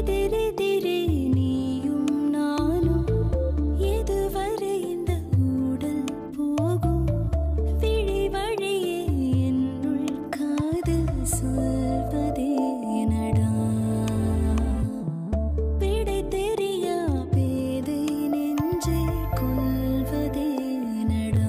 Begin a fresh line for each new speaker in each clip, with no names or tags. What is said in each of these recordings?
எதிரெதிரே நீயும் நானும் எதுவரை இந்த ஊடல் போகும் விழி வழியே என்னுள் காதல் சொல்வதே நடா விடை தெரியா பேதை நெஞ்சை கொள்வதே நடா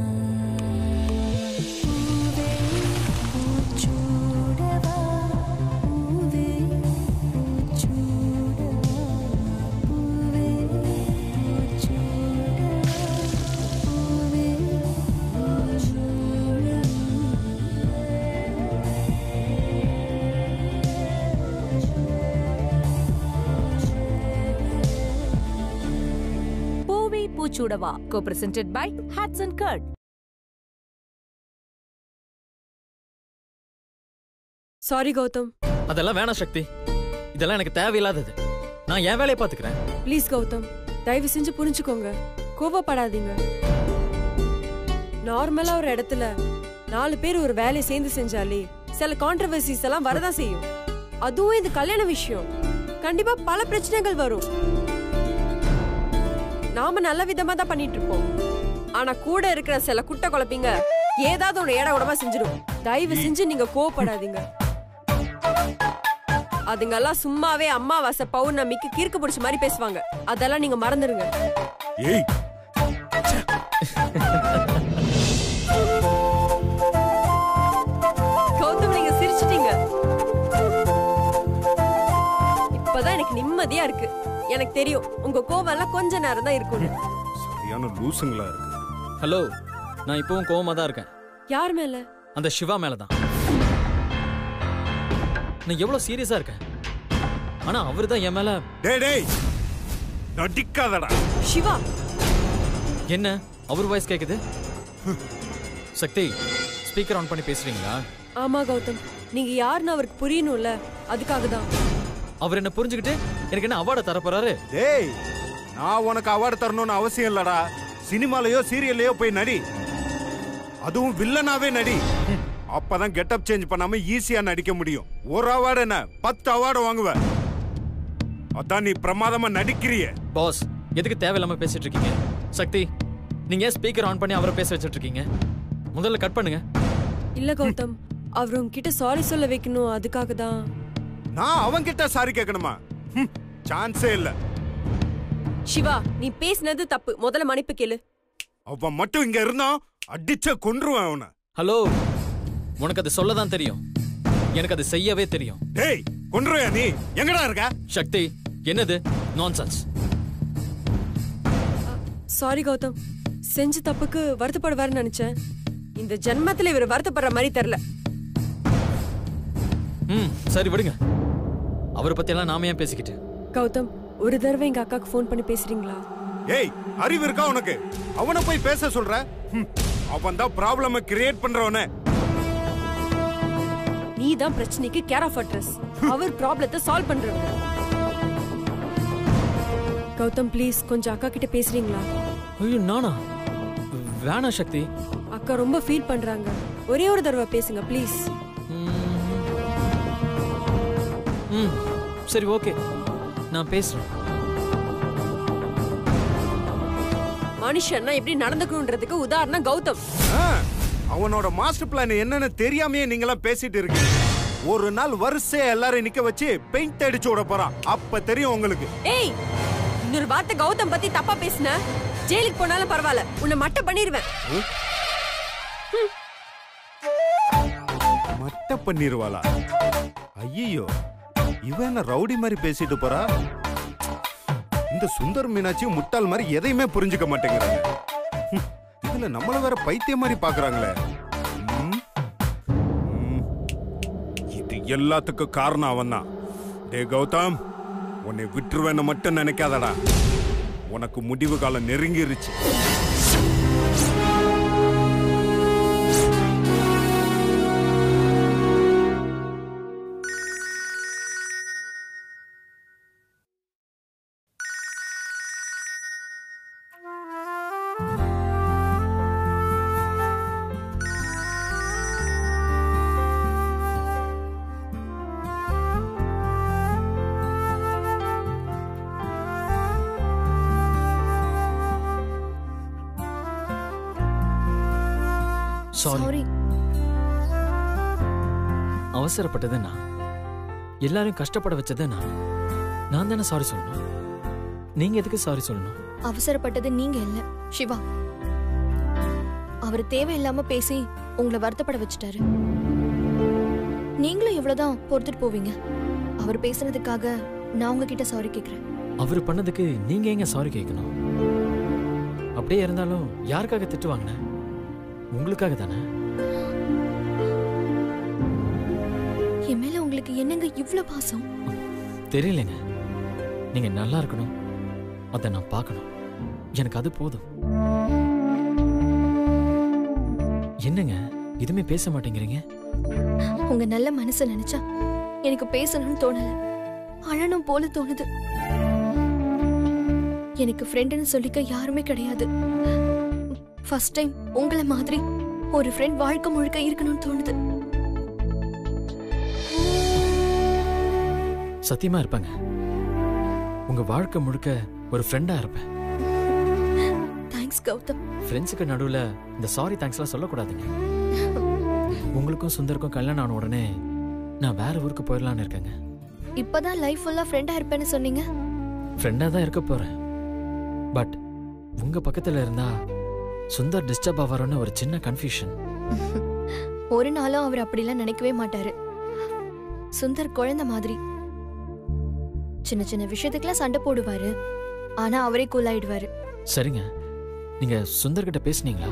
பூவே பூச்சூடவா பூவே பூச்சூடவா பூவே பூச்சூடவா பூவே
பூவி பூச்சூடவா கோ பிரசன்டட் பை ஹேட்ஸ் அண்ட் கர்ட்
சாரி கௌதம்
அதெல்லாம் வேணாம் சக்தி இதெல்லாம் எனக்கு தேவையில்லாதது நான் என் வேலையை பாத்துக்கிறேன்
ப்ளீஸ் கௌதம் தயவு செஞ்சு புரிஞ்சுக்கோங்க கோவப்படாதீங்க நார்மலா ஒரு இடத்துல நாலு பேர் ஒரு வேலையை சேர்ந்து செஞ்சாலே சில கான்ட்ரவர்சிஸ் எல்லாம் வரதான் செய்யும் அதுவும் இது கல்யாண விஷயம் கண்டிப்பா பல பிரச்சனைகள் வரும் நாம நல்ல விதமா தான் பண்ணிட்டு இருப்போம் ஆனா கூட இருக்கிற சில குட்டை குழப்பிங்க ஏதாவது ஒண்ணு ஏட உடமா செஞ்சிடும் தயவு செஞ்சு நீங்க கோவப்படாதீங்க அதுங்கெல்லாம் சும்மாவே அம்மாவாசை பௌர்ணமிக்கு கிறுக்கு பிடிச்ச மாதிரி பேசுவாங்க அதெல்லாம் நீங்க மறந்துடுங்க
ஏய்
கௌதம் நீங்க சிரிச்சிட்டீங்க இப்பதான் எனக்கு நிம்மதியா இருக்கு எனக்கு தெரியும் உங்க கோவம் எல்லாம் கொஞ்ச நேரம் தான் இருக்கும்
சரியான லூசுங்களா இருக்கு
ஹலோ நான் இப்பவும் கோவமா தான் இருக்கேன்
யார் மேல
அந்த சிவா மேல தான் நான் எவ்வளவு சீரியஸா இருக்கேன் ஆனா அவர் தான் என் மேல
டேய் டேய் நடிக்காதடா
சிவா
என்ன அவர் வாய்ஸ் கேக்குது சக்தி ஸ்பீக்கர் ஆன் பண்ணி பேசுறீங்களா
ஆமா கௌதம் நீங்க யாருன்னு அவருக்கு புரியணும்ல அதுக்காக தான்
அவர் என்ன புரிஞ்சுக்கிட்டு எனக்கு என்ன அவார்டை தர போறாரு
டேய் நான் உனக்கு அவார்டு தரணும்னு அவசியம் இல்லடா சினிமாலயோ சீரியல்லையோ போய் நடி அதுவும் வில்லனாவே நடி அப்பதான் கெட்டப் சேஞ்ச் பண்ணாம ஈஸியா நடிக்க முடியும் ஒரு அவார்டு என்ன பத்து அவார்டு வாங்குவ அதான் நீ பிரமாதமா நடிக்கிறிய
பாஸ் எதுக்கு தேவையில்லாம பேசிட்டு இருக்கீங்க சக்தி நீங்க ஏன் ஸ்பீக்கர் ஆன் பண்ணி அவரை பேச வச்சிட்டு இருக்கீங்க முதல்ல கட் பண்ணுங்க
இல்ல கௌதம் அவர் உங்ககிட்ட சாரி சொல்ல வைக்கணும் அதுக்காக தான்
நான் அவன்கிட்ட சாரி கேட்கணுமா ஹம், சான்ஸே இல்ல
சிவா நீ பேசினது தப்பு முதல்ல மன்னிப்பு கேளு
அவன் மட்டும் இங்க இருந்தான் அடிச்ச கொன்றுவேன் அவனை
ஹலோ உனக்கு அது சொல்ல தான் தெரியும் எனக்கு அது செய்யவே தெரியும்
டேய் கொன்றுவையா நீ எங்கடா இருக்க
சக்தி என்னது நான்சென்ஸ்
சாரி கௌதம் செஞ்ச தப்புக்கு வருத்தப்படுவாருன்னு நினைச்சேன் இந்த ஜென்மத்துல இவர் வருத்தப்படுற மாதிரி தெரியல
ம் சரி விடுங்க அவரை பத்தி எல்லாம் நாம ஏன் பேசிக்கிட்டு
கௌதம் ஒரு தடவை எங்க அக்காக்கு ஃபோன் பண்ணி பேசுறீங்களா
ஏய் அறிவு இருக்கா உனக்கு அவனை போய் பேச சொல்ற அவன் தான் ப்ராப்ளம கிரியேட் பண்றவன
நீ தான் பிரச்சனைக்கு கேர் ஆஃப் அட்ரஸ் அவர் ப்ராப்ளத்தை சால்வ் பண்றவங்க கௌதம் ப்ளீஸ் கொஞ்சம் அக்கா கிட்ட பேசுறீங்களா
ஐயோ நானா வேணாம் சக்தி
அக்கா ரொம்ப ஃபீல் பண்றாங்க ஒரே ஒரு தடவை பேசுங்க ப்ளீஸ்
ம். ம் சரி ஓகே நான் பேசுறேன்
மனுஷன்னா எப்படி நடந்துக்கணுன்றதுக்கு உதாரணம் கௌதம்
அவனோட மாஸ்டர் பிளான் என்னன்னு தெரியாமயே நீங்களாம் பேசிட்டு இருக்கீங்க ஒரு நாள் வரிசையா எல்லாரையும் நிக்க வச்சு பெயிண்ட் அடிச்சு விட போறான் அப்ப தெரியும் உங்களுக்கு
ஏய் இன்னொரு வார்த்தை கௌதம் பத்தி தப்பா பேசுன ஜெயிலுக்கு போனாலும் பரவாயில்ல உன்னை மட்டம் பண்ணிருவேன்
மட்ட பண்ணிருவாளா ஐயோ இவன் என்ன ரவுடி மாதிரி பேசிட்டு போறா இந்த சுந்தர் மீனாட்சி முட்டாள் மாதிரி எதையுமே புரிஞ்சுக்க மாட்டேங்கிறாங்க ஹம், இதுல நம்மள வேற பைத்தியம் மாதிரி பாக்குறாங்களே ம், ம். இது எல்லாத்துக்கும் காரணம் அவன் தான் டே கௌதம் உன்னை விட்டுருவேன்னு மட்டும் நினைக்காதடா உனக்கு முடிவு காலம் நெருங்கிருச்சு
சாரி
சாரி
அவசரப்பட்டது நான் எல்லாரும் கஷ்டப்பட வச்சது நான் நான் தானே சாரி சொல்லணும் நீங்க எதுக்கு சாரி சொல்லணும்
அவசரப்பட்டது நீங்க இல்ல சிவா அவர் தேவையில்லாம பேசி உங்களை வருத்தப்பட வச்சுட்டாரு நீங்களும் இவ்வளவுதான் பொறுத்துட்டு போவீங்க அவர் பேசுனதுக்காக நான் உங்ககிட்ட சாரி கேக்குறேன்
அவர் பண்ணதுக்கு நீங்க எங்க சாரி கேட்கணும் அப்படியே இருந்தாலும் யாருக்காக திட்டு வாங்கினேன் உங்களுக்காக தானே
என் மேல உங்களுக்கு என்னங்க இவ்ளோ பாசம்
தெரியலங்க நீங்க நல்லா இருக்கணும் அதை நான் பார்க்கணும் எனக்கு அது போதும் என்னங்க எதுவுமே பேச மாட்டேங்கிறீங்க
உங்க நல்ல மனசை நினைச்சா எனக்கு பேசணும்னு தோணல அழணும் போல தோணுது எனக்கு ஃப்ரெண்டுன்னு சொல்லிக்க யாருமே கிடையாது ஃபர்ஸ்ட் டைம் உங்களை மாதிரி ஒரு ஃப்ரெண்ட் வாழ்க்கை முழுக்க இருக்கணும்னு தோணுது
சத்தியமா இருப்பேங்க உங்க வாழ்க்கை முழுக்க ஒரு ஃப்ரெண்டா இருப்பேன்
தேங்க்ஸ் கௌதம்
ஃப்ரெண்ட்ஸுக்கு நடுவுல இந்த சாரி தேங்க்ஸ்லாம் சொல்லக்கூடாதுங்க உங்களுக்கும் சுந்தருக்கும் கல்யாணம் ஆன உடனே நான் வேற ஊருக்கு போயிடலான்னு இருக்கேங்க
இப்பதான் லைஃப் ஃபுல்லா ஃப்ரெண்டா இருப்பேன்னு சொன்னீங்க
ஃப்ரெண்டா தான் இருக்க போறேன் பட் உங்க பக்கத்துல இருந்தா சுந்தர் டிஸ்டர்ப் ஆவாரோன்னு ஒரு சின்ன கன்ஃபியூஷன்
ஒரு நாளும் அவர் அப்படிலாம் நினைக்கவே மாட்டாரு சுந்தர் குழந்தை மாதிரி சின்ன சின்ன விஷயத்துக்குலாம் சண்டை போடுவாரு ஆனா அவரே கூல் ஆயிடுவாரு
சரிங்க நீங்க சுந்தர் கிட்ட பேசுனீங்களா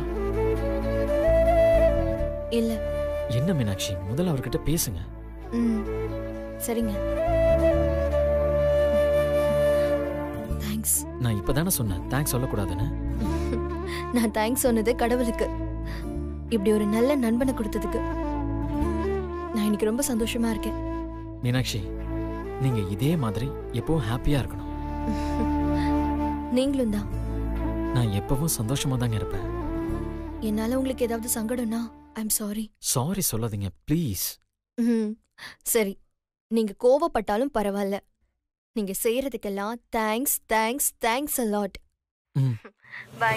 இல்ல
என்ன மீனாட்சி முதல்ல அவர்கிட்ட பேசுங்க
ம் சரிங்க தேங்க்ஸ்
நான் இப்பதானே சொன்னேன் தேங்க்ஸ் சொல்லக்கூடாதுன்னு
நான் தேங்க்ஸ் சொன்னது கடவுளுக்கு இப்படி ஒரு நல்ல நண்பனை கொடுத்ததுக்கு நான் இன்னைக்கு ரொம்ப சந்தோஷமா இருக்கேன்
மீனாட்சி நீங்க இதே மாதிரி எப்பவும் ஹாப்பியா இருக்கணும்
நீங்களும் தான்
நான் எப்பவும் சந்தோஷமா தாங்க இருப்பேன்
என்னால உங்களுக்கு ஏதாவது சங்கடம்னா ஐம் சாரி
சாரி சொல்லாதீங்க ப்ளீஸ்
ம் சரி நீங்க கோவப்பட்டாலும் பரவாயில்ல நீங்க செய்யறதுக்கெல்லாம் thanks thanks thanks a lot
ம்
பை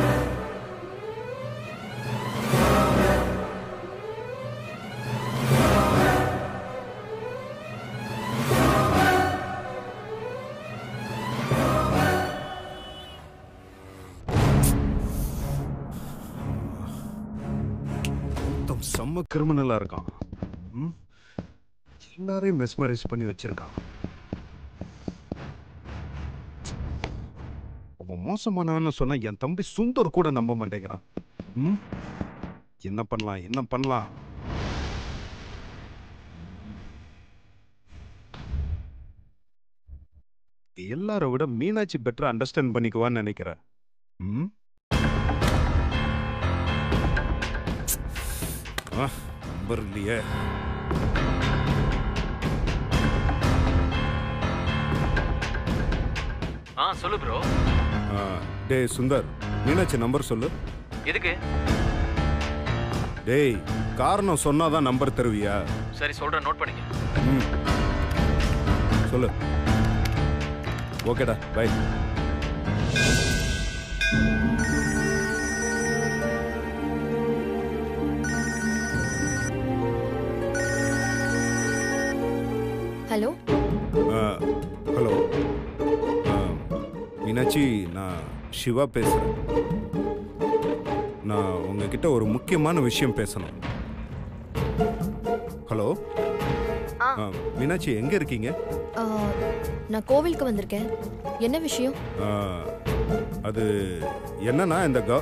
மொத்தம் செம்ம கிரிமினலா இருக்கான் ம்? எல்லாரையும் மெஸ்மரைஸ் பண்ணி வச்சிருக்கான் அவன் மோசமானவன்னு சொன்னா என் தம்பி சுந்தர் கூட நம்ப மாட்டேங்கிறான் ம்? என்ன பண்ணலாம் என்ன பண்ணலாம் எல்லாரை விட மீனாட்சி பெட்டரா அண்டர்ஸ்டாண்ட் பண்ணிக்குவான்னு நினைக்கிறேன் ம் ஆ நம்பர் இல்லையே
ஆ சொல்லு ப்ரோ
ஆ, டேய் சுந்தர் மீனாட்சி நம்பர் சொல்லு
எதுக்கு
டேய் காரணம் சொன்னாதான் நம்பர் தருவியா
சரி சொல்றேன் நோட் பண்ணிக்க
ம் சொல்லு ஓகேடா பை
ஹலோ
ஹலோ மீனாட்சி நான் சிவா பேசுகிறேன் நான் உங்ககிட்ட ஒரு முக்கியமான விஷயம் பேசணும் ஹலோ
ஆ.
ஆ, மீனாட்சி எங்கே இருக்கீங்க
ஆ, நான் கோவிலுக்கு வந்திருக்கேன் என்ன விஷயம்
ஆ, அது என்னன்னா இந்த க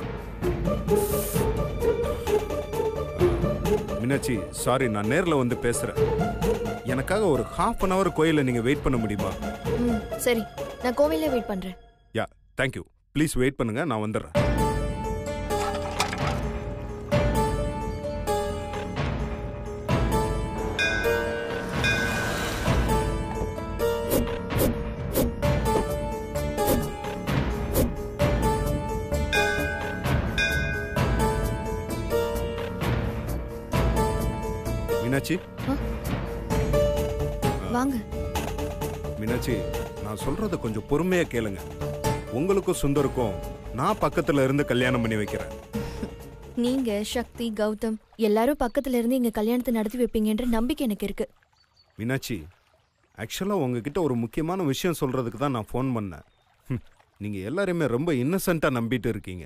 மீனாட்சி சாரி நான் நேரில் வந்து பேசுகிறேன் எனக்காக ஒரு ஹாஃப் அன் ஹவர் கோயிலில் நீங்கள் வெயிட் பண்ண முடியுமா
ம் சரி நான் கோவிலே வெயிட் பண்றேன்
யா தேங்க்யூ ப்ளீஸ் வெயிட் பண்ணுங்க நான் வந்துடுறேன் மீனாட்சி
வாங்க
மீனாட்சி நான் சொல்றத கொஞ்சம் பொறுமையா கேளுங்க உங்களுக்கும் சுந்தருக்கும் நான் பக்கத்துல இருந்து கல்யாணம் பண்ணி வைக்கிறேன்
நீங்க சக்தி கௌதம் எல்லாரும் பக்கத்துல இருந்து எங்க கல்யாணத்தை நடத்தி வைப்பீங்கன்ற நம்பிக்கை எனக்கு இருக்கு
மீனாட்சி ஆக்சுவலாக உங்ககிட்ட ஒரு முக்கியமான விஷயம் சொல்கிறதுக்கு தான் நான் ஃபோன் பண்ணேன் ஹம், நீங்க எல்லாரையுமே ரொம்ப இன்னசென்ட்டாக நம்பிட்டு இருக்கீங்க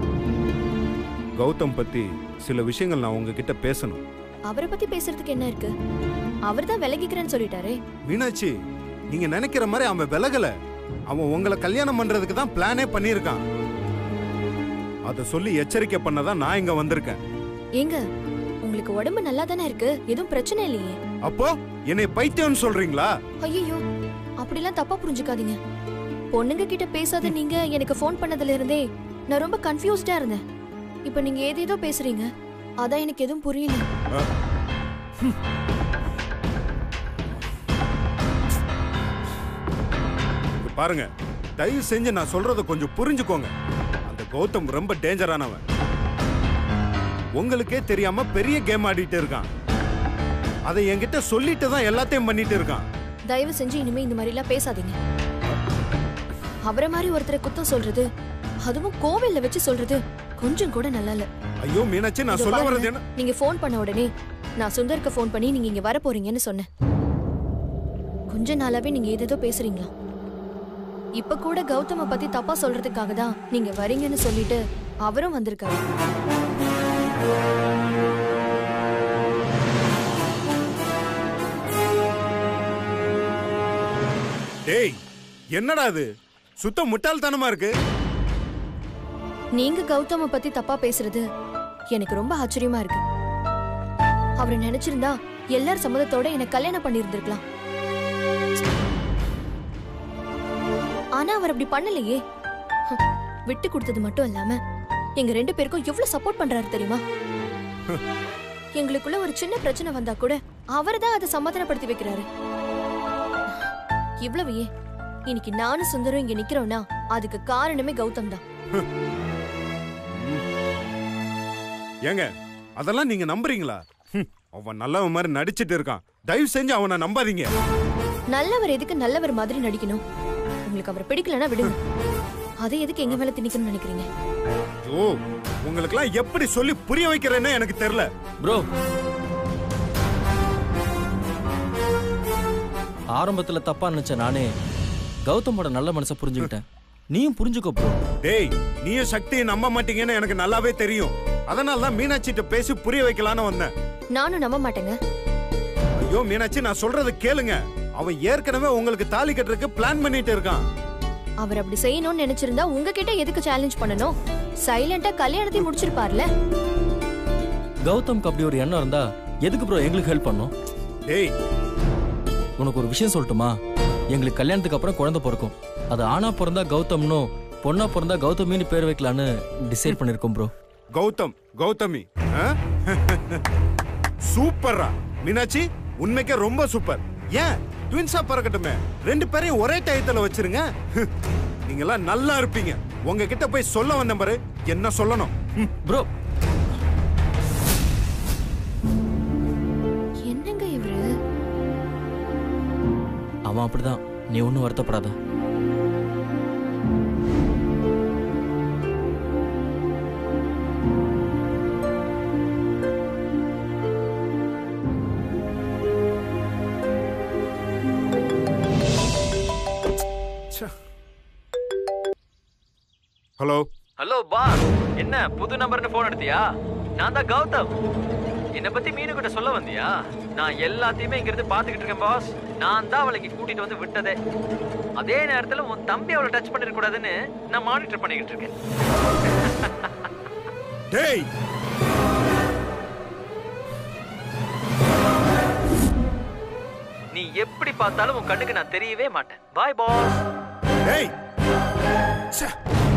கௌதம் பற்றி சில விஷயங்கள் நான் உங்ககிட்ட பேசணும்
அவரை பத்தி பேசுறதுக்கு என்ன இருக்கு அவர் தான் விலகிக்கிறேன்னு சொல்லிட்டாரே
மீனாட்சி நீங்க நினைக்கிற மாதிரி அவன் விலகல அவன் உங்களை கல்யாணம் பண்றதுக்கு தான் பிளானே பண்ணியிருக்கான் அதை சொல்லி எச்சரிக்கை பண்ணதான் நான் இங்க வந்திருக்கேன்
ஏங்க உங்களுக்கு உடம்பு நல்லா தானே இருக்கு எதுவும் பிரச்சனை இல்லையே
அப்போ என்னை பைத்தியம்னு சொல்றீங்களா
ஐயோ அப்படிலாம் தப்பா புரிஞ்சுக்காதீங்க பொண்ணுங்க கிட்ட பேசாத நீங்க எனக்கு ஃபோன் பண்ணதுல இருந்தே நான் ரொம்ப கன்ஃபியூஸ்டா இருந்தேன் இப்போ நீங்க ஏதேதோ பேசுறீங்க அதான் எனக்கு எதுவும் புரியல
இங்க பாருங்க தயவு செஞ்சு நான் சொல்றத கொஞ்சம் புரிஞ்சுக்கோங்க அந்த கௌதம் ரொம்ப டேஞ்சரானவன் உங்களுக்கே தெரியாம பெரிய கேம் ஆடிட்டு இருக்கான் அதை என்கிட்ட சொல்லிட்டு தான் எல்லாத்தையும் பண்ணிட்டு இருக்கான்
தயவு செஞ்சு இனிமே இந்த மாதிரி எல்லாம் பேசாதீங்க அவரை மாதிரி ஒருத்தரை குத்தம் சொல்றது அதுவும் கோவில்ல வச்சு சொல்றது கொஞ்சம் கூட நல்லா இல்ல
ஐயோ மீனாட்சி நான்
இதோ
சொல்ல
பாருங்க,
வர்றது என்ன
நீங்க ஃபோன் பண்ண உடனே நான் சுந்தருக்கு ஃபோன் பண்ணி நீங்க இங்க வர போறீங்கன்னு சொன்னேன் கொஞ்ச நாளாவே நீங்க ஏதேதோ பேசுறீங்களா இப்ப கூட கௌதம பத்தி தப்பா சொல்றதுக்காக தான் நீங்க வரீங்கன்னு சொல்லிட்டு அவரும் வந்திருக்காரு
டேய் என்னடா இது சுத்த முட்டாள்தனமா இருக்கு
நீங்க கௌதம பத்தி தப்பா பேசுறது எனக்கு ரொம்ப ஆச்சரியமா இருக்கு அவரை நினைச்சிருந்தா எல்லார் சம்மதத்தோட என்ன கல்யாணம் பண்ணியிருந்திருக்கலாம் ஆனா அவர் அப்படி பண்ணலையே ஹம், விட்டு கொடுத்தது மட்டும் இல்லாம எங்க ரெண்டு பேருக்கும் எவ்வளவு சப்போர்ட் பண்றாரு தெரியுமா எங்களுக்குள்ள ஒரு சின்ன பிரச்சனை வந்தா கூட அவர் தான் அதை சமாதானப்படுத்தி வைக்கிறாரு இவ்வளவு ஏன் இன்னைக்கு நானும் சுந்தரம் இங்க நிக்கிறோம்னா அதுக்கு காரணமே கௌதம் தான்
ஏங்க அதெல்லாம் நீங்க நம்புறீங்களா ஹம், அவன் நல்லவன் மாதிரி நடிச்சிட்டு இருக்கான் தயவு செஞ்சு அவனை நம்பாதீங்க
நல்லவர் எதுக்கு நல்லவர் மாதிரி நடிக்கணும் உங்களுக்கு அவரை பிடிக்கலன்னா விடுங்க அதை எதுக்கு எங்க மேல திணிக்கணும்னு நினைக்கிறீங்க
ஓ உங்களுக்கெல்லாம் எப்படி சொல்லி புரிய வைக்கிறேன்னு எனக்கு தெரியல
ப்ரோ ஆரம்பத்துல தப்பா நினைச்ச நானே கௌதமோட நல்ல மனசை புரிஞ்சுக்கிட்டேன் நீயும் புரிஞ்சுக்கோ ப்ரோ
டேய் நீயும் சக்தியை நம்ப மாட்டீங்கன்னு எனக்கு நல்லாவே தெரியும் அதனால தான் மீனாட்சிட்ட பேசி புரிய வைக்கலான்னு வந்தேன்
நானும் நம்ப மாட்டேங்க
ஐயோ மீனாட்சி நான் சொல்றது கேளுங்க அவன் ஏற்கனவே உங்களுக்கு தாலி கட்டுறதுக்கு பிளான் பண்ணிட்டு இருக்கான்
அவர் அப்படி செய்யணும்னு நினைச்சிருந்தா உங்ககிட்ட எதுக்கு சேலஞ்ச் பண்ணணும் சைலண்டா கல்யாணத்தையும் முடிச்சிருப்பார்ல
கௌதம்க்கு அப்படி ஒரு எண்ணம் இருந்தா எதுக்கு ப்ரோ எங்களுக்கு ஹெல்ப் பண்ணும்
டேய்
உனக்கு ஒரு விஷயம் சொல்லட்டுமா எங்களுக்கு கல்யாணத்துக்கு அப்புறம் குழந்தை பிறக்கும் அது ஆணா பிறந்தா கௌதம்னும் பொண்ணா பிறந்தா கௌதமின்னு பேர் வைக்கலான்னு டிசைட் பண்ணிருக்கோம் ப்ரோ
கௌதம் கௌதமி ஆ? சூப்பர்ரா மீனாட்சி உண்மைக்கே ரொம்ப சூப்பர் ஏன் ட்வின்ஸா பறக்கட்டுமே ரெண்டு பேரையும் ஒரே டயத்துல வச்சிருங்க நீங்கெல்லாம் நல்லா இருப்பீங்க உங்ககிட்ட போய் சொல்ல வந்த பாரு என்ன சொல்லணும் ம்,
ப்ரோ
என்னங்க இவரு
அவன் அப்படிதான் நீ ஒன்றும் வருத்தப்படாத
ஹலோ
ஹலோ பாஸ் என்ன புது நம்பர்னு ஃபோன் எடுத்தியா நான் தான் கௌதம் என்னை பத்தி மீனு கிட்ட சொல்ல வந்தியா நான் எல்லாத்தையுமே இங்க இருந்து பாத்துக்கிட்டு இருக்கேன் பாஸ் நான் தான் அவளை இங்க கூட்டிட்டு வந்து விட்டதே அதே நேரத்துல உன் தம்பி அவளை டச் பண்ணிட கூடாதுன்னு நான் மானிட்டர் பண்ணிக்கிட்டு இருக்கேன்
டேய்
நீ எப்படி பார்த்தாலும் உன் கண்ணுக்கு நான் தெரியவே மாட்டேன் பாய் பாஸ்
டேய் ச்சே.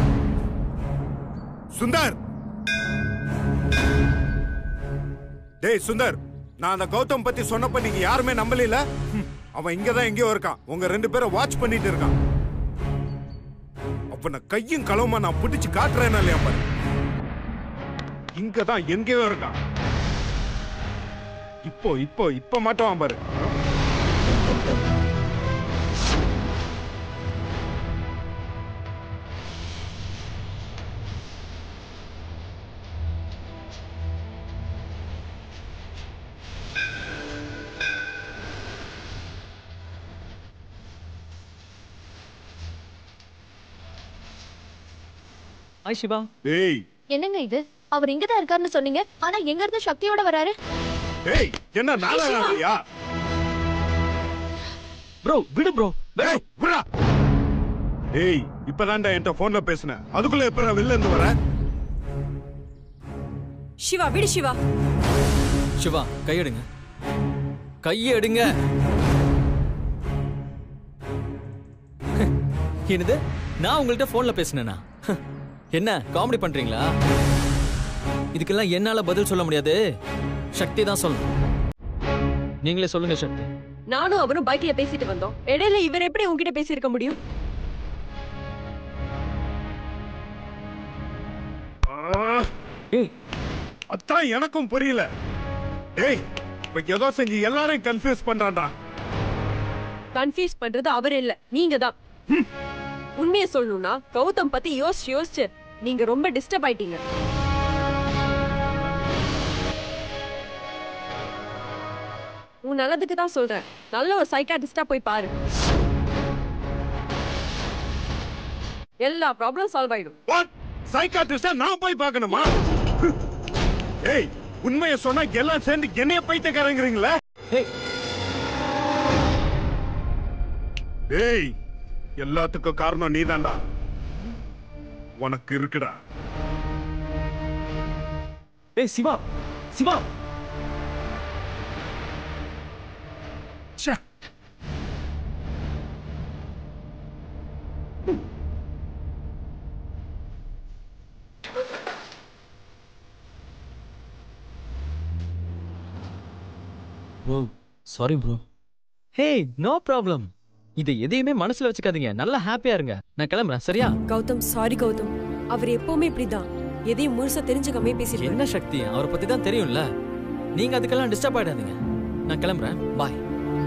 சுந்தர் டேய் சுந்தர் நான் அந்த கௌதம் பத்தி சொன்னப்ப நீங்க யாருமே நம்பல அவன் இங்கதான் எங்கேயோ இருக்கான் உங்க ரெண்டு பேரை வாட்ச் பண்ணிட்டு இருக்கான் அப்ப நான் கையும் களவுமா நான் பிடிச்சு காட்டுறேன் இல்லையா பாரு இங்கதான் எங்கேயோ இருக்கான் இப்போ இப்போ இப்போ மாட்டவான் பாரு
ஹாய் சிவா
டேய்
என்னங்க இது அவர் இங்கதான் இருக்காருன்னு சொன்னீங்க ஆனா எங்க இருந்து சக்தியோட வராரு
டேய் என்ன நாளையா
ப்ரோ விடு ப்ரோ
டேய் விடா டேய் இப்பதான்டா என்கிட்ட போன்ல பேசுன அதுக்குள்ள எப்ப வெளில இருந்து வர
சிவா விடு சிவா
சிவா கையெடுங்க கையை எடுங்க என்னது நான் உங்கள்கிட்ட போன்ல பேசினேனா என்ன காமெடி பண்றீங்களா இதுக்கெல்லாம் என்னால பதில் சொல்ல முடியாது சக்தி தான் சொல்லணும் நீங்களே சொல்லுங்க சக்தி
நானும் அவரும் பைக்ல பேசிட்டு வந்தோம் இடையில இவர் எப்படி உன்கிட்ட பேசியிருக்க முடியும்
ஆ,
ஏய்
அதான் எனக்கும் புரியல டேய் இப்ப ஏதோ செஞ்சு எல்லாரையும் கன்ஃபியூஸ் பண்றான்டா
கன்ஃபியூஸ் பண்றது அவர் இல்ல நீங்க தான் உண்மையை சொல்லணும்னா கௌதம் பத்தி யோசிச்சு யோசிச்சு நீங்க ரொம்ப டிஸ்டர்ப் ஆயிட்டீங்க உன் நல்லதுக்கு தான் சொல்றேன் நல்ல ஒரு சைக்காட்டிஸ்டா போய் பாரு எல்லா ப்ராப்ளம் சால்வ் ஆயிடும்
வாட் சைக்காட்ரிஸ்டா நான் போய் பார்க்கணுமா ஏய் உண்மையை சொன்னா எல்லாம் சேர்ந்து என்னைய பைத்தியக்காரங்கிறீங்களா
ஏய்
டேய் எல்லாத்துக்கும் காரணம் நீதான்டா உனக்கு இருக்குடா
ஏய் சிவா சிவா
ச்சே
bro sorry bro
hey no problem இதை எதையுமே மனசுல வச்சுக்காதீங்க நல்லா ஹாப்பியா இருங்க நான் கிளம்புறேன் சரியா
கௌதம் சாரி கௌதம் அவர் எப்பவுமே இப்படிதான் எதையும் முழுசா தெரிஞ்சுக்காமே பேசிட்டு
என்ன சக்தி அவரை பத்தி தான் தெரியும்ல நீங்க அதுக்கெல்லாம் டிஸ்டர்ப் ஆயிடாதீங்க நான் கிளம்புறேன் பாய்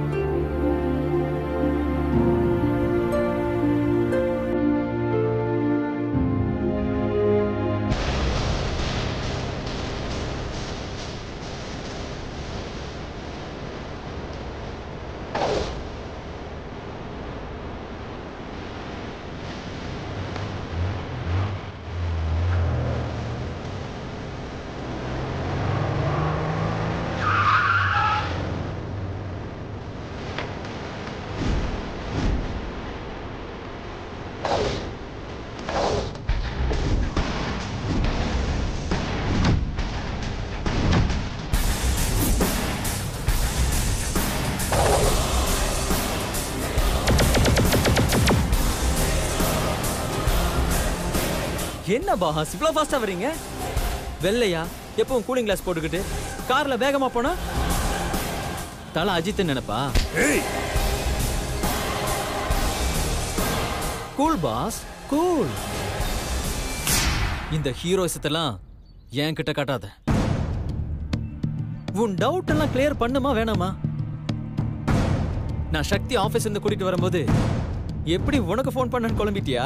என்ன பாஸ் இவ்வளவு ஃபாஸ்டா வரீங்க வெள்ளையா எப்பவும் கூலிங் கிளாஸ் போட்டுக்கிட்டு கார்ல வேகமா போனா தல அஜித் நினைப்பா
ஏய்
கூல் பாஸ் கூல் இந்த ஹீரோயிசத்தெல்லாம் என் கிட்ட காட்டாத உன் டவுட் எல்லாம் கிளியர் பண்ணுமா வேணாமா நான் சக்தி ஆபீஸ் இருந்து கூட்டிட்டு வரும்போது எப்படி உனக்கு ஃபோன் பண்ணன்னு குழம்பிட்டியா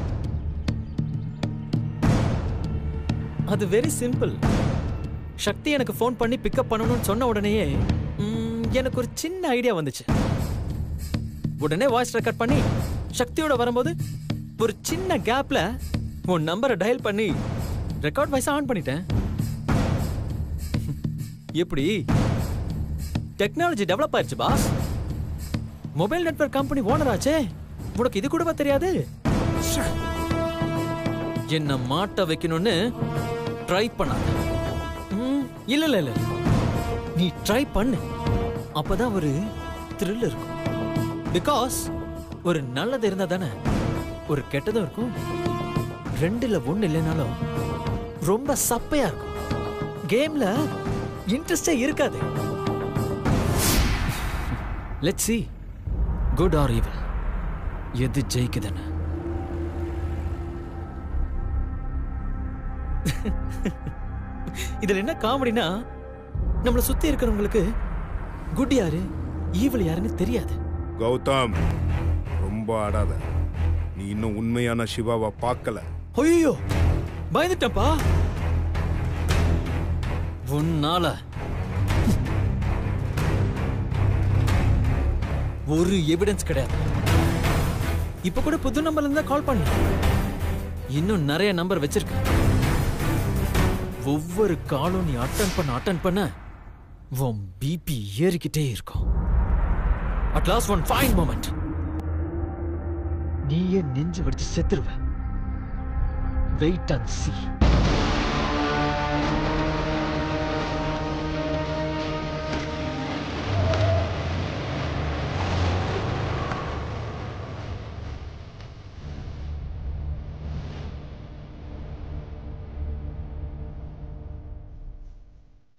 அது வெரி சிம்பிள் சக்தி எனக்கு ஃபோன் பண்ணி பிக்கப் பண்ணணும்னு சொன்ன உடனேயே ம், எனக்கு ஒரு சின்ன ஐடியா வந்துச்சு உடனே வாய்ஸ் ரெக்கார்ட் பண்ணி சக்தியோட வரும்போது ஒரு சின்ன கேப்ல உன் நம்பரை டயல் பண்ணி ரெக்கார்ட் வாய்ஸ் ஆன் பண்ணிட்டேன் எப்படி டெக்னாலஜி டெவலப் ஆயிடுச்சு boss mobile network company owner ஆச்சே உனக்கு இது கூடவா தெரியாது என்ன மாட்ட வைக்கணும்னு ட்ரை பண்ண இல்ல இல்ல இல்ல நீ ட்ரை பண்ணு அப்பதான் ஒரு த்ரில் இருக்கும் பிகாஸ் ஒரு நல்லது இருந்தா தானே ஒரு கெட்டதும் இருக்கும் ரெண்டுல ஒண்ணு இல்லைனாலும் ரொம்ப சப்பையா இருக்கும் கேம்ல இன்ட்ரெஸ்டே இருக்காது let's see good or evil எது ஜெயிக்குதுன்னு இதுல என்ன காமெடினா நம்மள சுத்தி இருக்கிறவங்களுக்கு குட் யாரு ஈவில் யாருன்னு தெரியாது
கௌதம் ரொம்ப ஆடாத நீ இன்னும் உண்மையான சிவாவை பார்க்கல
ஐயோ பயந்துட்டப்பா உன்னால ஒரு எவிடன்ஸ் கிடையாது இப்ப கூட புது நம்பர்ல இருந்தா கால் பண்ண
இன்னும் நிறைய நம்பர் வச்சிருக்க ஒவ்வொரு காலும் நீ அட்டன் பண்ண அட்டன் பண்ண உன் பிபி ஏறிக்கிட்டே இருக்கும் at last one fine moment நீயே நெஞ்சு வெடிச்சு செத்துருவ வெயிட் அண்ட் see